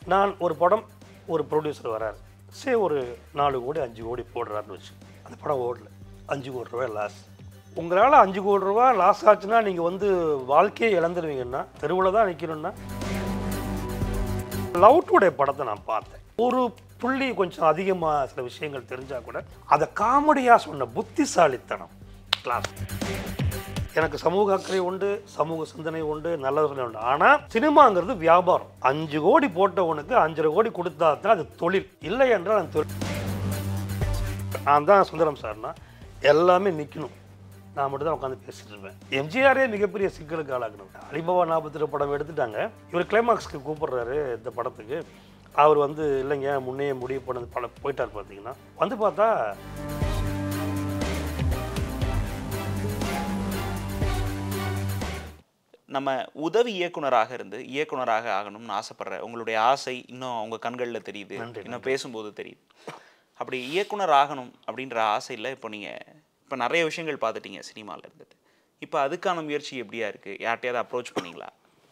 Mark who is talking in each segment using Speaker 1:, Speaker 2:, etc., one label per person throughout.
Speaker 1: நான் ஒரு படம் ஒரு ப்ரொடியூசர் வரார் சரி ஒரு நாலு கோடி அஞ்சு கோடி போடுறாருன்னு வச்சு அந்த படம் ஓடல அஞ்சு கோடி ரூபாய் லாஸ் உங்களால் அஞ்சு கோடி ரூபா லாஸ் ஆச்சுன்னா நீங்கள் வந்து வாழ்க்கையே இழந்துருவீங்கன்னா தெருவில் தான் நிற்கணும்னா லவ்டுடைய படத்தை நான் பார்த்தேன் ஒரு புள்ளி கொஞ்சம் அதிகமாக சில விஷயங்கள் தெரிஞ்சால் கூட அதை காமெடியாக சொன்ன புத்திசாலித்தனம் கிளாஸ் எனக்கு சமூக அக்கறை உண்டு சமூக சிந்தனை உண்டு நல்ல சிந்தனை உண்டு ஆனால் சினிமாங்கிறது வியாபாரம் அஞ்சு கோடி போட்டவனுக்கு அஞ்சரை கோடி கொடுத்தா தான் அது தொழில் இல்லை என்றால் அந்த தொழில் நான் தான் சுந்தரம் சார்னா எல்லாமே நிற்கணும் நான் மட்டும் தான் உட்காந்து பேசிட்டு இருப்பேன் எம்ஜிஆரே மிகப்பெரிய சிக்கலுக்கு ஆளாக்கணும் அலிபாபா நாற்பத்தி படம் எடுத்துட்டாங்க இவர் கிளைமாக்ஸ்க்கு கூப்பிடுறாரு இந்த படத்துக்கு அவர் வந்து இல்லைங்க முன்னே முடிவு பண்ணது படம் போயிட்டார் பார்த்தீங்கன்னா வந்து பார்த்தா
Speaker 2: நம்ம உதவி இயக்குனராக இருந்து இயக்குனராக ஆகணும்னு ஆசைப்படுற உங்களுடைய ஆசை இன்னும் உங்க கண்களில் தெரியுது
Speaker 1: நன்றி,
Speaker 2: இன்னும் பேசும்போது தெரியுது அப்படி இயக்குனர் ஆகணும் அப்படின்ற ஆசையில் இப்போ நீங்க இப்போ நிறைய விஷயங்கள் பார்த்துட்டீங்க சினிமாவில் இருந்துட்டு இப்போ அதுக்கான முயற்சி எப்படியா இருக்கு யார்ட்டையாவது அப்ரோச் பண்ணீங்களா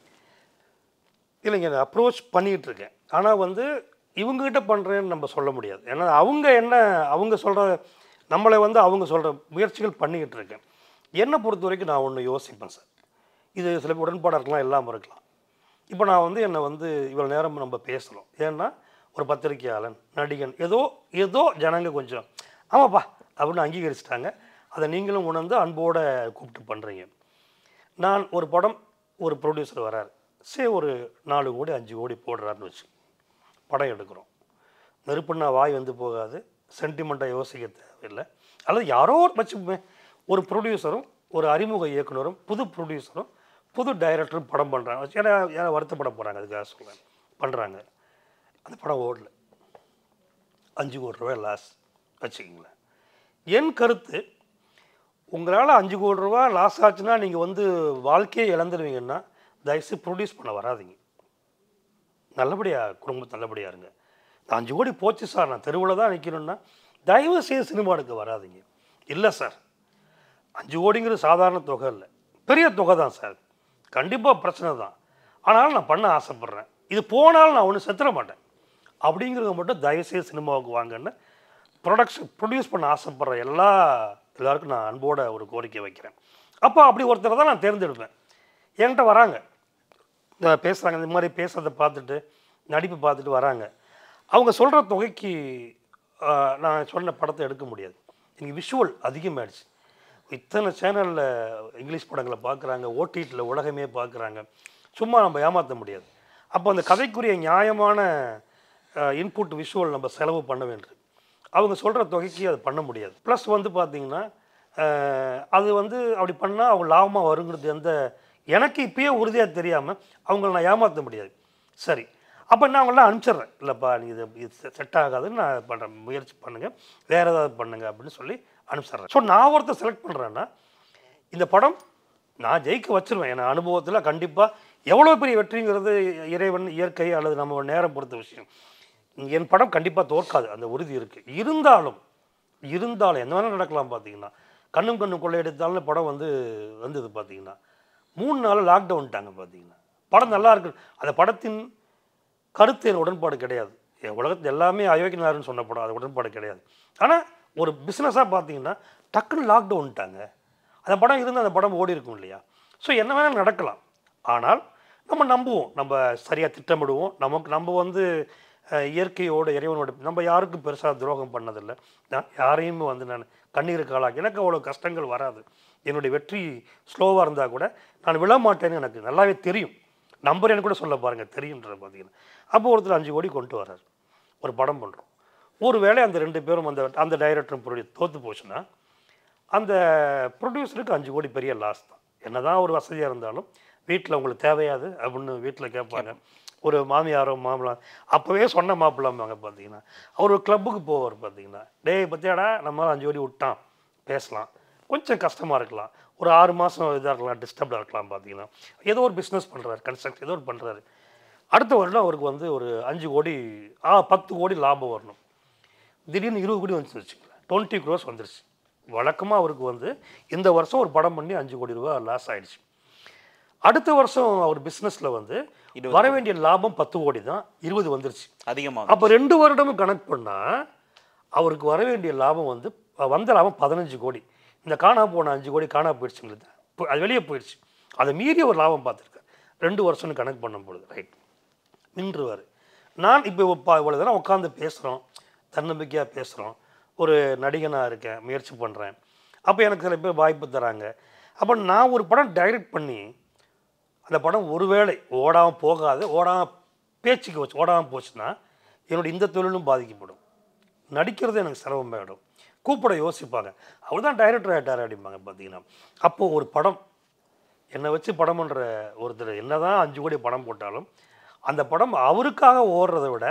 Speaker 1: இல்லைங்க அப்ரோச் பண்ணிகிட்டு இருக்கேன் ஆனால் வந்து இவங்ககிட்ட பண்ணுறேன்னு நம்ம சொல்ல முடியாது ஏன்னா அவங்க என்ன அவங்க சொல்கிற நம்மளை வந்து அவங்க சொல்கிற முயற்சிகள் பண்ணிக்கிட்டு இருக்கேன் என்னை பொறுத்த வரைக்கும் நான் ஒன்று யோசிப்பேன் சார் இது சில உடன்பாடாக இருக்கலாம் இல்லாமல் இருக்கலாம் இப்போ நான் வந்து என்னை வந்து இவ்வளோ நேரம் நம்ம பேசணும் ஏன்னா ஒரு பத்திரிகையாளன் நடிகன் ஏதோ ஏதோ ஜனங்க கொஞ்சம் ஆமாப்பா அப்படின்னு அங்கீகரிச்சிட்டாங்க அதை நீங்களும் உணர்ந்து அன்போட கூப்பிட்டு பண்ணுறீங்க நான் ஒரு படம் ஒரு ப்ரொடியூசர் வரார் சரி ஒரு நாலு கோடி அஞ்சு கோடி போடுறாருன்னு வச்சு படம் எடுக்கிறோம் நெருப்புன்னா வாய் வந்து போகாது சென்டிமெண்ட்டாக யோசிக்க தேவையில்லை அல்லது யாரோ ஒரு வச்சுப்போமே ஒரு ப்ரொடியூசரும் ஒரு அறிமுக இயக்குனரும் புது ப்ரொடியூசரும் புது டைரக்டரும் படம் பண்ணுறாங்க ஏன்னா ஏன்னா வருத்தப்பட போகிறாங்க அதுக்காக சொல்கிறேன் பண்ணுறாங்க அந்த படம் ஓடல அஞ்சு கோடி ரூபாய் லாஸ் வச்சுக்கிங்களேன் என் கருத்து உங்களால் அஞ்சு கோடி ரூபா லாஸ் ஆச்சுன்னா நீங்கள் வந்து வாழ்க்கையே இழந்துருவீங்கன்னா தயவுசெய்து ப்ரொடியூஸ் பண்ண வராதீங்க நல்லபடியாக குடும்பம் நல்லபடியாக இருங்க இந்த அஞ்சு கோடி போச்சு சார் நான் தெருவில் தான் நிற்கணும்னா தயவு செய்து சினிமா எடுக்க வராதீங்க இல்லை சார் அஞ்சு கோடிங்கிறது சாதாரண தொகை இல்லை பெரிய தொகை தான் சார் கண்டிப்பாக பிரச்சனை தான் ஆனாலும் நான் பண்ண ஆசைப்பட்றேன் இது போனாலும் நான் ஒன்றும் செத்துற மாட்டேன் அப்படிங்கிறத மட்டும் தயவுசெய்து சினிமாவுக்கு வாங்கன்னு ப்ரொடக்ஷன் ப்ரொடியூஸ் பண்ண ஆசைப்படுற எல்லா எல்லாருக்கும் நான் அன்போட ஒரு கோரிக்கை வைக்கிறேன் அப்போ அப்படி ஒருத்தரை தான் நான் தேர்ந்தெடுப்பேன் என்கிட்ட வராங்க பேசுகிறாங்க இந்த மாதிரி பேசுகிறத பார்த்துட்டு நடிப்பு பார்த்துட்டு வராங்க அவங்க சொல்கிற தொகைக்கு ஆஹ், நான் சொன்ன படத்தை எடுக்க முடியாது எனக்கு விஷுவல் அதிகமாகிடுச்சு இத்தனை சேனலில் இங்கிலீஷ் படங்களை பார்க்குறாங்க ஓடிடியில் உலகமே பார்க்குறாங்க சும்மா நம்ம ஏமாற்ற முடியாது அப்போ அந்த கதைக்குரிய நியாயமான இன்புட் விஷுவல் நம்ம செலவு பண்ண வேண்டும் அவங்க சொல்கிற தொகைக்கு அது பண்ண முடியாது ப்ளஸ் வந்து பார்த்திங்கன்னா அஹ், அது வந்து அப்படி பண்ணால் அவங்க லாபமாக வருங்கிறது எந்த எனக்கு இப்பயே உறுதியாக தெரியாமல் அவங்கள நான் ஏமாற்ற முடியாது சரி அப்போ நான் அவங்களாம் அனுப்பிச்சிட்றேன் இல்லைப்பா நீங்கள் இது இது செட் ஆகாதுன்னு நான் பண்ணுறேன் முயற்சி பண்ணுங்கள் வேறு ஏதாவது பண்ணுங்கள் அப்படின்னு சொல்லி அனுப்பிச்சிட்றேன் ஸோ நான் ஒருத்தர் செலக்ட் பண்ணுறேன்னா இந்த படம் நான் ஜெயிக்க வச்சிருவேன் என் அனுபவத்தில் கண்டிப்பாக எவ்வளோ பெரிய வெற்றிங்கிறது இறைவன் இயற்கை அல்லது நம்ம நேரம் பொறுத்த விஷயம் என் படம் கண்டிப்பாக தோற்காது அந்த உறுதி இருக்குது இருந்தாலும் இருந்தாலும் என்ன வேணால் நடக்கலாம் பார்த்தீங்கன்னா கண்ணும் கண்ணும் கொள்ளையடித்தாலும் படம் வந்து வந்தது பார்த்தீங்கன்னா மூணு நாள் லாக்டவுன்ட்டாங்க பார்த்தீங்கன்னா படம் நல்லா இருக்கு அந்த படத்தின் கருத்து என் உடன்பாடு கிடையாது என் உலகத்தில் எல்லாமே அயோக்கியனாருன்னு சொன்ன படம் அது உடன்பாடு கிடையாது ஆனால் ஒரு பிஸ்னஸாக பார்த்தீங்கன்னா டக்குன்னு லாக்டவுன்ட்டாங்க அந்த படம் இருந்து அந்த படம் ஓடி இருக்கும் இல்லையா ஸோ என்ன வேணாலும் நடக்கலாம் ஆனால் நம்ம நம்புவோம் நம்ம சரியாக திட்டமிடுவோம் நமக்கு நம்ம வந்து அஹ், இயற்கையோட இறைவனோட நம்ம யாருக்கும் பெருசாக துரோகம் பண்ணதில்லை நான் யாரையுமே வந்து நான் கண்ணீருக்கு ஆளாக்கி எனக்கு அவ்வளோ கஷ்டங்கள் வராது என்னுடைய வெற்றி ஸ்லோவாக இருந்தால் கூட நான் விழமாட்டேன்னு எனக்கு நல்லாவே தெரியும் நம்பர் எனக்கு கூட சொல்ல பாருங்கள் தெரியுன்ற பார்த்தீங்கன்னா அப்போ ஒருத்தர் அஞ்சு கோடி கொண்டு வர்றார் ஒரு படம் பண்ணுறோம் ஒரு வேளை அந்த ரெண்டு பேரும் அந்த அந்த டைரக்டரும் ப்ரொடியூஸ் தோற்று போச்சுன்னா அந்த ப்ரொடியூசருக்கு அஞ்சு கோடி பெரிய லாஸ் தான் என்னதான் ஒரு வசதியாக இருந்தாலும் வீட்டில் உங்களுக்கு தேவையாது அப்படின்னு வீட்டில் கேட்பாங்க ஒரு மாமியாரோ மாமலா அப்போவே சொன்ன மாப்பிள்ளாம்பாங்க பார்த்தீங்கன்னா அவர் ஒரு கிளப்புக்கு போவார் பார்த்தீங்கன்னா டேய் பத்தியாடா நம்மளால் அஞ்சு கோடி விட்டான் பேசலாம் கொஞ்சம் கஷ்டமாக இருக்கலாம் ஒரு ஆறு மாதம் இதாக இருக்கலாம் டிஸ்டர்ப்டாக இருக்கலாம் பார்த்தீங்கன்னா ஏதோ ஒரு பிஸ்னஸ் பண்ணுறாரு கன்ஸ்ட்ரக்ஷன் ஏதோ ஒரு பண்ணுறாரு அடுத்த வருடம் அவருக்கு வந்து ஒரு அஞ்சு கோடி ஆ பத்து கோடி லாபம் வரணும் திடீர்னு இருபது கோடி வந்துச்சு வச்சுக்கலாம் டுவெண்ட்டி க்ரோஸ் வந்துருச்சு வழக்கமாக அவருக்கு வந்து இந்த வருஷம் ஒரு படம் பண்ணி அஞ்சு கோடி ரூபா லாஸ் ஆயிடுச்சு அடுத்த வருஷம் அவர் பிஸ்னஸில் வந்து வர வேண்டிய லாபம் பத்து கோடி தான் இருபது வந்துருச்சு
Speaker 2: அதிகமாக
Speaker 1: அப்போ ரெண்டு வருடமும் கணக்கு பண்ணால் அவருக்கு வர வேண்டிய லாபம் வந்து அஹ், வந்த லாபம் பதினஞ்சு கோடி இந்த காணா போன அஞ்சு கோடி காணா போயிடுச்சுங்களுக்கு இப்போ அது வெளியே போயிடுச்சு அதை மீறி ஒரு லாபம் பார்த்துருக்காரு ரெண்டு வருஷம்னு கணக்கு பண்ணும் பொழுது ரைட் நின்றுவார் நான் இப்போ இவ்வளோ தூரம் உட்காந்து பேசுகிறோம் தன்னம்பிக்கையாக பேசுகிறோம் ஒரு நடிகனாக இருக்கேன் முயற்சி பண்ணுறேன் அப்போ எனக்கு சில பேர் வாய்ப்பு தராங்க அப்போ நான் ஒரு படம் டைரக்ட் பண்ணி அந்த படம் ஒருவேளை ஓடாமல் போகாது ஓடாமல் பேச்சுக்கு வச்சு ஓடாமல் போச்சுன்னா என்னோட இந்த தொழிலும் பாதிக்கப்படும் நடிக்கிறது எனக்கு சிரமமாயிடும் கூப்பிட யோசிப்பாங்க அவர் தான் டைரக்டர் ஆகிட்டார் அப்படிம்பாங்க பார்த்தீங்கன்னா அப்போது ஒரு படம் என்னை வச்சு படம் பண்ணுற ஒருத்தர் என்னதான் அஞ்சு கோடி படம் போட்டாலும் அந்த படம் அவருக்காக ஓடுறதை விட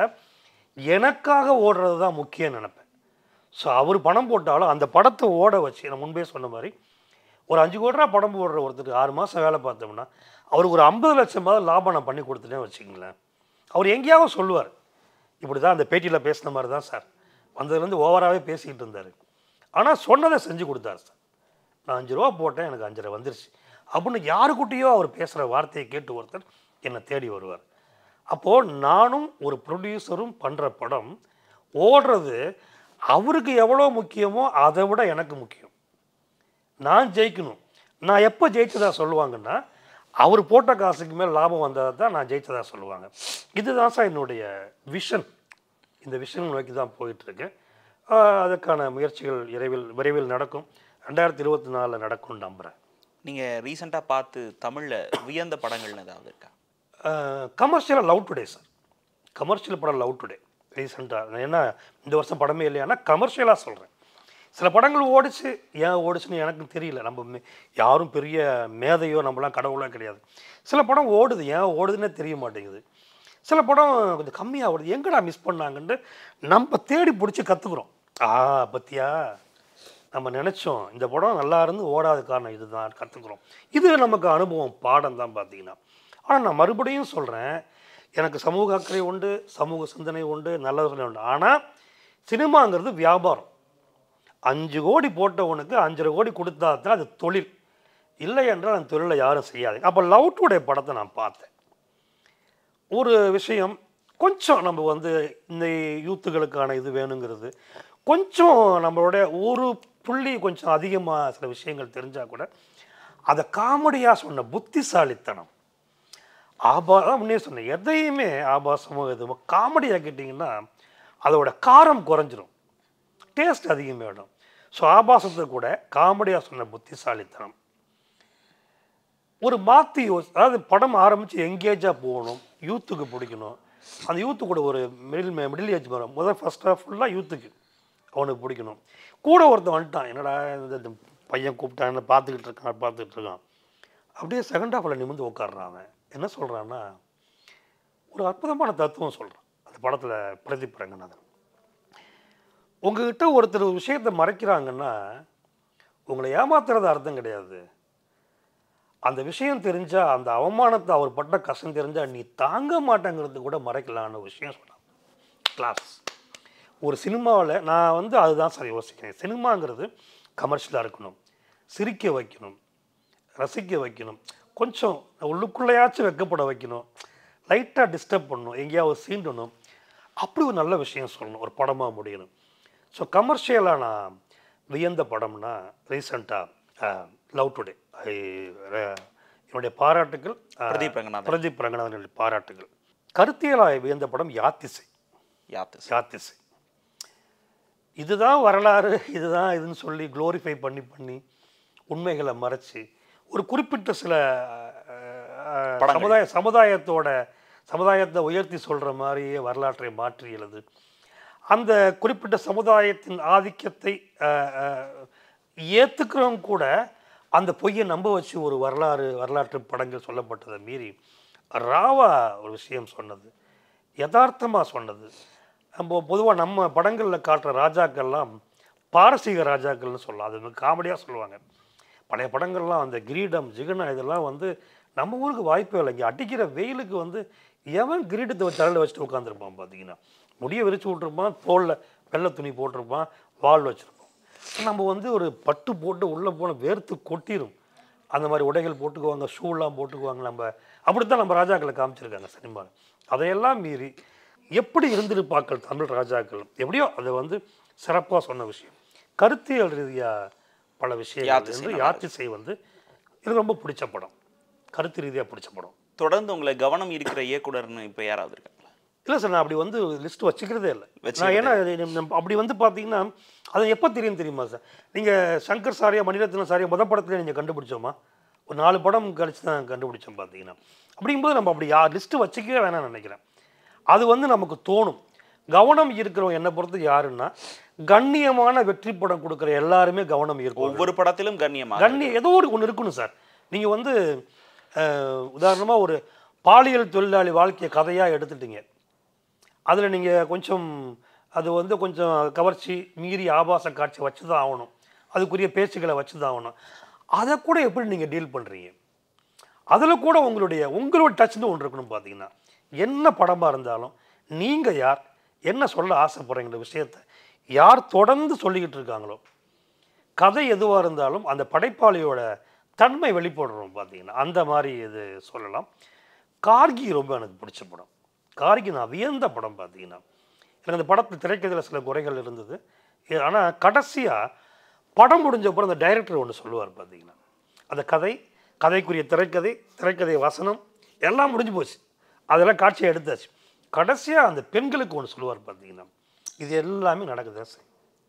Speaker 1: எனக்காக ஓடுறது தான் முக்கியம் நினைப்பேன் ஸோ அவர் பணம் போட்டாலும் அந்த படத்தை ஓட வச்சு நான் முன்பே சொன்ன மாதிரி ஒரு அஞ்சு கோடி ரூபா படம் போடுற ஒருத்தருக்கு ஆறு மாதம் வேலை பார்த்தோம்னா அவருக்கு ஒரு ஐம்பது லட்சமாவது லாபம் நான் பண்ணி கொடுத்துட்டேன்னு வச்சுங்களேன் அவர் எங்கேயாவது சொல்லுவார் இப்படி தான் அந்த பேட்டியில் பேசின மாதிரி தான் சார் வந்ததுலேருந்து ஓவராகவே பேசிக்கிட்டு இருந்தார் ஆனால் சொன்னதை செஞ்சு கொடுத்தாரு சார் நான் அஞ்சு ரூபா போட்டேன் எனக்கு அஞ்சரை வந்துருச்சு அப்படின்னு யாருக்கிட்டேயோ அவர் பேசுகிற வார்த்தையை கேட்டு ஒருத்தர் என்னை தேடி வருவார் அப்போது நானும் ஒரு ப்ரொடியூசரும் பண்ணுற படம் ஓடுறது அவருக்கு எவ்வளோ முக்கியமோ அதை விட எனக்கு முக்கியம் நான் ஜெயிக்கணும் நான் எப்போ ஜெயிச்சதா சொல்லுவாங்கன்னா அவர் போட்ட காசுக்கு மேல் லாபம் வந்ததை தான் நான் ஜெயிச்சதா சொல்லுவாங்க இதுதான் சார் என்னுடைய விஷன் இந்த விஷன் நோக்கி தான் போயிட்டுருக்கேன் அதுக்கான முயற்சிகள் விரைவில் விரைவில் நடக்கும் ரெண்டாயிரத்தி இருபத்தி நாலில் நடக்கும்னு நம்புகிறேன்
Speaker 2: நீங்கள் ரீசெண்டாக பார்த்து தமிழில் வியந்த படங்கள்னு ஏதாவது இருக்கா
Speaker 1: கமர்ஷியலாக லவ் டுடே சார் கமர்ஷியல் படம் லவ் டுடே ரீசெண்டாக என்ன இந்த வருஷம் படமே இல்லையானா கமர்ஷியலாக சொல்கிறேன் சில படங்கள் ஓடிச்சு ஏன் ஓடிச்சுன்னு எனக்கு தெரியல நம்ம மே- யாரும் பெரிய மேதையோ நம்மளாம் கடவுளோ கிடையாது சில படம் ஓடுது ஏன் ஓடுதுன்னே தெரிய மாட்டேங்குது சில படம் கொஞ்சம் கம்மியாக ஓடுது எங்கடா மிஸ் பண்ணாங்கன்ட்டு நம்ம தேடி பிடிச்சி கற்றுக்குறோம் ஆ பத்தியா நம்ம நினச்சோம் இந்த படம் நல்லா இருந்து ஓடாத காரணம் இதுதான் கற்றுக்குறோம் இது நமக்கு அனுபவம் பாடம் தான் பார்த்தீங்கன்னா ஆனால் நான் மறுபடியும் சொல்கிறேன் எனக்கு சமூக அக்கறை உண்டு சமூக சிந்தனை உண்டு நல்ல உண்டு ஆனால் சினிமாங்கிறது வியாபாரம் அஞ்சு கோடி போட்டவனுக்கு அஞ்சரை கோடி கொடுத்தா தான் அது தொழில் இல்லை என்றால் அந்த தொழிலை யாரும் செய்யாது அப்போ லவ் டுடே படத்தை நான் பார்த்தேன் ஒரு விஷயம் கொஞ்சம் நம்ம வந்து இந்த யூத்துகளுக்கான இது வேணுங்கிறது கொஞ்சம் நம்மளுடைய ஒரு புள்ளி கொஞ்சம் அதிகமாக சில விஷயங்கள் தெரிஞ்சால் கூட அதை காமெடியாக சொன்ன புத்திசாலித்தனம் ஆபா அதான் முன்னே சொன்னேன் எதையுமே ஆபாசமோ எதுவோ காமெடி ஆக்கிட்டிங்கன்னா அதோட காரம் குறைஞ்சிரும் டேஸ்ட் அதிகமாகிடும் ஸோ ஆபாசத்தை கூட காமெடியாக சொன்ன புத்திசாலித்தனம் ஒரு மாற்றி யோசி அதாவது படம் ஆரம்பித்து எங்கேஜாக போகணும் யூத்துக்கு பிடிக்கணும் அந்த யூத்து கூட ஒரு மிடில் மிடில் ஏஜ் வரும் முதல் ஃபஸ்ட் ஹாஃப் ஃபுல்லாக யூத்துக்கு அவனுக்கு பிடிக்கணும் கூட ஒருத்தன் வந்துட்டான் என்னடா இந்த இந்த பையன் கூப்பிட்டான்னு பார்த்துக்கிட்டு இருக்கான் பார்த்துக்கிட்டு இருக்கான் அப்படியே செகண்ட் ஹாஃபில் நிமிர்ந்து உட்காடுறான் அவன் என்ன சொல்கிறான்னா ஒரு அற்புதமான தத்துவம் சொல்கிறான் அந்த படத்தில் பிரதீப் ரங்கநாதன் உங்ககிட்ட ஒருத்தர் ஒரு விஷயத்தை மறைக்கிறாங்கன்னா உங்களை ஏமாத்துறது அர்த்தம் கிடையாது அந்த விஷயம் தெரிஞ்சா அந்த அவமானத்தை அவர் பட்ட கஷ்டம் தெரிஞ்சா நீ தாங்க மாட்டேங்கிறது கூட மறைக்கலான்னு ஒரு விஷயம் சொன்னான் கிளாஸ் ஒரு சினிமாவில் நான் வந்து அதுதான் சார் யோசிக்கிறேன் சினிமாங்கிறது கமர்ஷியலாக இருக்கணும் சிரிக்க வைக்கணும் ரசிக்க வைக்கணும் கொஞ்சம் உள்ளுக்குள்ளேயாச்சும் வெக்கப்பட வைக்கணும் லைட்டாக டிஸ்டர்ப் பண்ணணும் எங்கேயாவது சீண்டணும் அப்படி ஒரு நல்ல விஷயம் சொல்லணும் ஒரு படமாக முடியணும் ஸோ கமர்ஷியலாக நான் வியந்த படம்னா ரீசண்டாக லவ் டுடே என்னுடைய பாராட்டுகள் அஹ்,
Speaker 2: பிரதீப் ரங்கநாதன்.
Speaker 1: பிரதீப் ரங்கநாதனுடைய பாராட்டுகள் கருத்தியலாக வியந்த படம் யாத்திசை
Speaker 2: யாத்து
Speaker 1: யாத்திசை இதுதான் வரலாறு இதுதான் இதுன்னு சொல்லி க்ளோரிஃபை பண்ணி பண்ணி உண்மைகளை மறைச்சு ஒரு குறிப்பிட்ட சில அஹ்,
Speaker 2: படங்கள்.
Speaker 1: சமுதாய சமுதாயத்தோட சமுதாயத்தை உயர்த்தி சொல்கிற மாதிரியே வரலாற்றை மாற்றி எழுது அந்த குறிப்பிட்ட சமுதாயத்தின் ஆதிக்கத்தை ஏற்றுக்கிறவங்க கூட அந்த பொய்யை நம்ப வச்சு ஒரு வரலாறு வரலாற்று படங்கள் சொல்லப்பட்டதை மீறி ராவா ஒரு விஷயம் சொன்னது யதார்த்தமாக சொன்னது நம்ம பொதுவாக நம்ம படங்களில் காட்டுற ராஜாக்கள்லாம் பாரசீக ராஜாக்கள்னு சொல்லலாம் அது காமெடியாக சொல்லுவாங்க பழைய படங்கள்லாம் அந்த கிரீடம் ஜிகனா இதெல்லாம் வந்து நம்ம ஊருக்கு வாய்ப்பே இல்லை இங்கே அடிக்கிற வெயிலுக்கு வந்து எவன் கிரீடத்தை வச்சு தலையில் வச்சுட்டு உட்காந்துருப்பான் பார்த்தீங்கன்னா முடியை விரிச்சு விட்ருப்பான் தோளில் வெள்ளை துணி போட்டிருப்பான் வால் வச்சுருப்பான் நம்ம வந்து ஒரு பட்டு போட்டு உள்ளே போன வேர்த்து கொட்டிரும் அந்த மாதிரி உடைகள் போட்டுக்குவாங்க ஷூலாம் போட்டுக்குவாங்க நம்ம அப்படித்தான் நம்ம ராஜாக்களை காமிச்சிருக்காங்க சினிமாவில் அதையெல்லாம் மீறி எப்படி இருந்திருப்பாக்கள் தமிழ் ராஜாக்கள் எப்படியோ அதை வந்து சிறப்பாக சொன்ன விஷயம் கருத்தியல் ரீதியாக பல விஷயங்கள்
Speaker 2: யாத்திசை
Speaker 1: வந்து
Speaker 2: நல்லா
Speaker 1: யாத்திசை வந்து இது ரொம்ப பிடிச்ச படம் கருத்து ரீதியாக பிடிச்ச படம்
Speaker 2: தொடர்ந்து உங்களை கவனம் இருக்கிற இயக்குனர்னு இப்போ யாராவது இருக்காங்களா
Speaker 1: இல்லை சார் நான் அப்படி வந்து லிஸ்ட் வச்சுக்கிறதே இல்லை நான்
Speaker 2: வச்சுக்கிறதே
Speaker 1: ஏன்னா இது நம்ம அப்படி வந்து பார்த்தீங்கன்னா அது எப்போ தெரியும் தெரியுமா சார் நீங்கள் சங்கர் சாரியா மணிரத்னம் சாரியா முத படத்துல நீங்கள் கண்டுபிடிச்சோமா ஒரு நாலு படம் கழிச்சு தான் கண்டுபிடிச்சோம் பார்த்தீங்கன்னா அப்படிங்கும்போது நம்ம அப்படி யா லிஸ்ட்டு வச்சுக்கவே வேணாம்னு நினைக்கிறேன் அது வந்து நமக்கு தோணும் கவனம் இருக்கிறவங்க என்னை பொறுத்து யாருன்னா கண்ணியமான வெற்றி படம் கொடுக்குற எல்லாருமே கவனம் இருக்கும்
Speaker 2: ஒவ்வொரு படத்திலும் கண்ணியமாக
Speaker 1: கண்ணியம் ஏதோ ஒரு ஒன்று இருக்கணும் சார் நீங்கள் வந்து உதாரணமாக ஒரு பாலியல் தொழிலாளி வாழ்க்கையை கதையாக எடுத்துட்டீங்க அதில் நீங்கள் கொஞ்சம் அது வந்து கொஞ்சம் கவர்ச்சி மீறி ஆபாச காட்சி வச்சு தான் ஆகணும் அதுக்குரிய பேச்சுக்களை வச்சு தான் ஆகணும் அதை கூட எப்படி நீங்கள் டீல் பண்ணுறீங்க அதில் கூட உங்களுடைய உங்களோட டச்னு ஒன்று இருக்கணும் பார்த்தீங்கன்னா என்ன படமாக இருந்தாலும் நீங்கள் யார் என்ன சொல்ல ஆசைப்படுறீங்கிற விஷயத்த யார் தொடர்ந்து சொல்லிக்கிட்டு இருக்காங்களோ கதை எதுவாக இருந்தாலும் அந்த படைப்பாளியோட தன்மை வெளிப்படுறோம் பார்த்தீங்கன்னா அந்த மாதிரி இது சொல்லலாம் கார்கி ரொம்ப எனக்கு பிடிச்ச படம் கார்கி நான் வியந்த படம் பார்த்தீங்கன்னா எனக்கு அந்த படத்தில் திரைக்கதையில் சில குறைகள் இருந்தது ஆனால் கடைசியாக படம் முடிஞ்ச அப்புறம் அந்த டைரக்டர் ஒன்று சொல்லுவார் பார்த்தீங்கன்னா அந்த கதை கதைக்குரிய திரைக்கதை திரைக்கதை வசனம் எல்லாம் முடிஞ்சு போச்சு அதெல்லாம் காட்சியை எடுத்தாச்சு கடைசியாக அந்த பெண்களுக்கு ஒன்று சொல்லுவார் பார்த்தீங்கன்னா இது எல்லாமே நடக்குதா சார்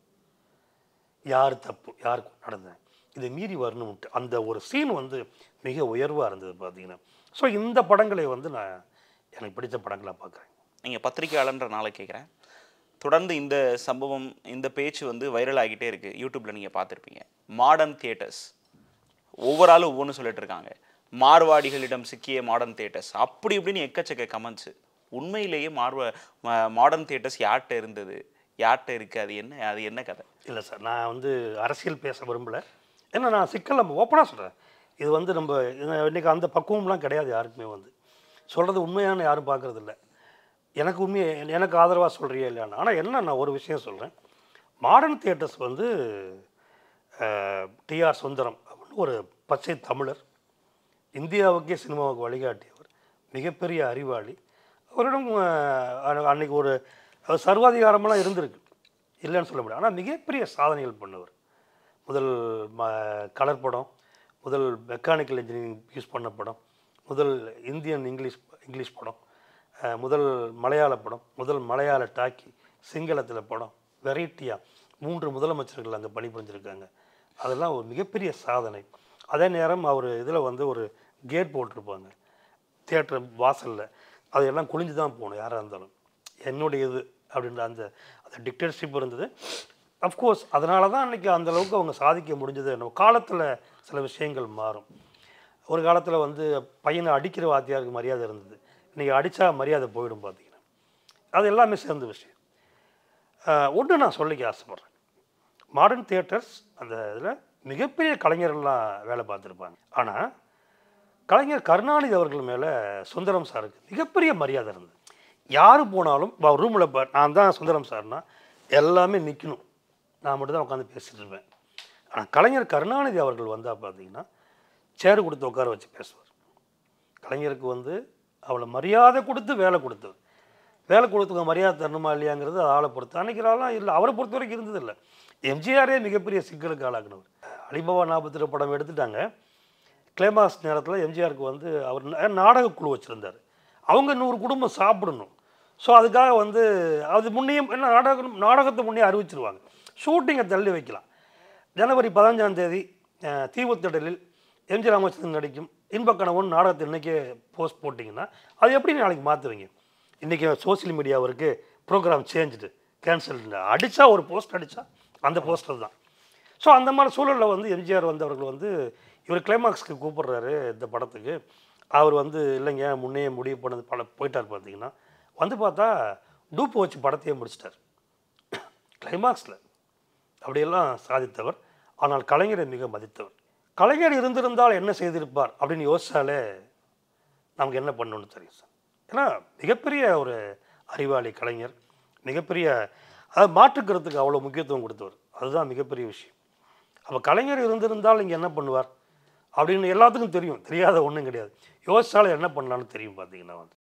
Speaker 1: யார் தப்பு யாருக்கு நடந்தது இதை மீறி வரணும்ட்டு அந்த ஒரு சீன் வந்து மிக உயர்வாக இருந்தது பார்த்தீங்கன்னா ஸோ இந்த படங்களை வந்து நான் எனக்கு பிடிச்ச படங்களாக பார்க்குறேன்
Speaker 2: நீங்கள் பத்திரிகையாளன்றனால கேட்குறேன் தொடர்ந்து இந்த சம்பவம் இந்த பேச்சு வந்து வைரல் ஆகிட்டே இருக்குது யூடியூப்பில் நீங்கள் பார்த்துருப்பீங்க மாடர்ன் தியேட்டர்ஸ் ஒவ்வொரு ஆளும் ஒவ்வொன்று சொல்லிட்டு இருக்காங்க மார்வாடிகளிடம் சிக்கிய மாடர்ன் தியேட்டர்ஸ் அப்படி இப்படின்னு எக்கச்சக்க கமெண்ட்ஸு உண்மையிலேயே மார்வ மாடர்ன் தியேட்டர்ஸ் யார்கிட்ட இருந்தது யார்கிட்ட இருக்குது அது என்ன அது என்ன கதை
Speaker 1: இல்லை சார் நான் வந்து அரசியல் பேச விரும்பலை ஏன்னா நான் சிக்கல் நம்ம ஓப்பனாக சொல்கிறேன் இது வந்து நம்ம இது- இன்னைக்கு அந்த பக்குவம்லாம் கிடையாது யாருக்குமே வந்து சொல்கிறது உண்மையான யாரும் பார்க்கறது இல்ல எனக்கு உண்மையை எனக்கு ஆதரவாக சொல்கிறியா இல்லையான்னு ஆனால் என்ன நான் ஒரு விஷயம் சொல்கிறேன் மாடர்ன் தியேட்டர்ஸ் வந்து டிஆர் சுந்தரம் அப்படின்னு ஒரு பச்சை தமிழர் இந்தியாவுக்கே சினிமாவுக்கு வழிகாட்டியவர் மிகப்பெரிய அறிவாளி அவரிடம் அஹ், அன்னை- அன்னைக்கு ஒரு அவர் சர்வாதிகாரமெல்லாம் இருந்திருக்கு இல்லைன்னு சொல்ல முடியாது ஆனால் மிகப்பெரிய சாதனைகள் பண்ணவர் முதல் ம கலர் படம் முதல் மெக்கானிக்கல் இன்ஜினியரிங் யூஸ் பண்ண படம் முதல் இந்தியன் இங்கிலீஷ் இங்கிலீஷ் படம் அஹ், முதல் மலையாள படம் முதல் மலையாள டாக்கி சிங்களத்தில் படம் வெரைட்டியாக மூன்று முதலமைச்சர்கள் அங்கே பணிபுரிஞ்சிருக்காங்க அதெல்லாம் ஒரு மிகப்பெரிய சாதனை அதே நேரம் அவர் இதில் வந்து ஒரு கேட் போட்டிருப்பாங்க தியேட்டர் வாசலில் அதையெல்லாம் குனிஞ்சு தான் போகணும் யாராக இருந்தாலும் என்னுடைய இது அப்படின்ற அந்த அந்த டிக்டேட்டர்ஷிப் இருந்தது அஃப்கோர்ஸ் அதனால தான் அன்றைக்கி அந்த அளவுக்கு அவங்க சாதிக்க முடிஞ்சது நம்ம காலத்தில் சில விஷயங்கள் மாறும் ஒரு காலத்தில் வந்து பையனை அடிக்கிற வாத்தியாருக்கு மரியாதை இருந்தது இன்றைக்கி அடித்தா மரியாதை போயிடும் பார்த்தீங்கன்னா அது எல்லாமே சேர்ந்த விஷயம் ஒன்று நான் சொல்லிக்க ஆசைப்பட்றேன் மாடர்ன் தியேட்டர்ஸ் அந்த இதில் மிகப்பெரிய கலைஞர்கள்லாம் வேலை பார்த்துருப்பாங்க ஆனால் கலைஞர் கருணாநிதி அவர்கள் மேலே சுந்தரம் சாருக்கு மிகப்பெரிய மரியாதை இருந்தது யார் போனாலும் ரூமில் நான் தான் சுந்தரம் சார்னா எல்லாமே நிற்கணும் நான் மட்டும் தான் உட்காந்து பேசிட்டு இருப்பேன் ஆனால் கலைஞர் கருணாநிதி அவர்கள் வந்தால் பார்த்தீங்கன்னா சேர் கொடுத்து உட்கார வச்சு பேசுவார் கலைஞருக்கு வந்து அவளை மரியாதை கொடுத்து வேலை கொடுத்தவர் வேலை கொடுத்துக்க மரியாதை தரணுமா இல்லையாங்கிறது ஆளை பொறுத்து அன்னைக்கு ஆளாம் இல்லை அவரை பொறுத்த வரைக்கும் இருந்தது இல்லை எம்ஜிஆரே மிகப்பெரிய சிக்கலுக்கு ஆளாக்குனவர் அலிபாபா நாற்பத்தி படம் எடுத்துட்டாங்க கிளைமாஸ் நேரத்தில் எம்ஜிஆருக்கு வந்து அவர் நா- நாடக குழு வச்சுருந்தார் அவங்க நூறு குடும்பம் சாப்பிடணும் ஸோ அதுக்காக வந்து அது முன்னையும் என்ன நாடகம் நாடகத்தை முன்னே அறிவிச்சிருவாங்க ஷூட்டிங்கை தள்ளி வைக்கலாம் ஜனவரி பதினஞ்சாம் தேதி அஹ், தீவுத்திடலில் எம்ஜி ராமச்சந்திரன் நடிக்கும் இன்பக்கணவன் நாடகத்தை இன்றைக்கே போஸ்ட் போட்டிங்கன்னா அது எப்படி நாளைக்கு மாற்றுவீங்க இன்றைக்கி சோஷியல் மீடியா இருக்கு ப்ரோக்ராம் சேஞ்சுடு கேன்சல் அடித்தா ஒரு போஸ்ட் அடித்தா அந்த போஸ்டர் தான் ஸோ அந்த மாதிரி சூழலில் வந்து எம்ஜிஆர் வந்து அவர்கள் வந்து இவர் கிளைமாக்ஸ்க்கு கூப்பிடுறாரு இந்த படத்துக்கு அவர் வந்து இல்லைங்க முன்னே முடிவு பண்ணது பல போயிட்டார் பார்த்தீங்கன்னா வந்து பார்த்தா டூப்பு வச்சு படத்தையே முடிச்சிட்டார் கிளைமாக்ஸில் அப்படியெல்லாம் சாதித்தவர் ஆனால் கலைஞரை மிக மதித்தவர் கலைஞர் இருந்திருந்தால் என்ன செய்திருப்பார் அப்படின்னு யோசிச்சாலே நமக்கு என்ன பண்ணணும்னு தெரியும் சார் ஏன்னா மிகப்பெரிய ஒரு அறிவாளி கலைஞர் மிகப்பெரிய அதாவது மாற்றுக்கருத்துக்கு அவ்வளோ முக்கியத்துவம் கொடுத்தவர் அதுதான் மிகப்பெரிய விஷயம் அப்போ கலைஞர் இருந்திருந்தால் இங்கே என்ன பண்ணுவார் அப்படின்னு எல்லாத்துக்கும் தெரியும் தெரியாத ஒன்றும் கிடையாது யோசிச்சாலும் என்ன பண்ணலான்னு தெரியும் பார்த்தீங்கன்னா வந்து